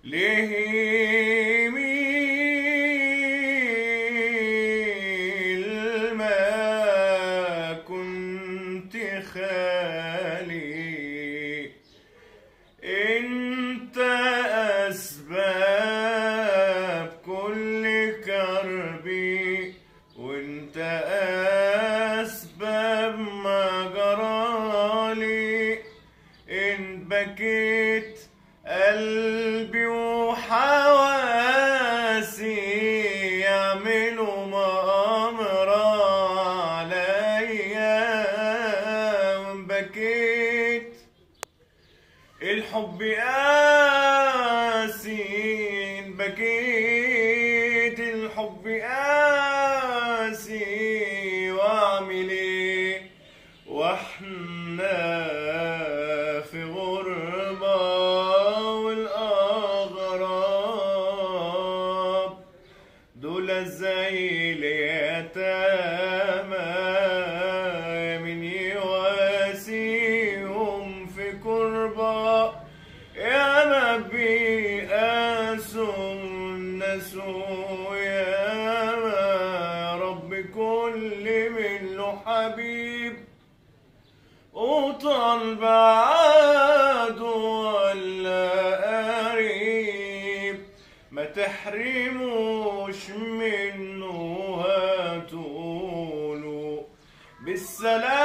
ليه ميل ما كنت خالي انت اسباب كل كربي وانت اسباب ما جرالي ان بكيت قلبي وحواسي يعملوا مؤامرة عليا وان بكيت الحب قاسي إن بكيت الحب قاسي واعمل ايه واحنا في غربة والاغراب دول زي اليتامى من يواسيهم في كربة يا ما بيقاسوا الناس يا ما رب كل من له حبيب وطال بعاده ولا قريب ما تحرموش منه هاتولوا بالسلام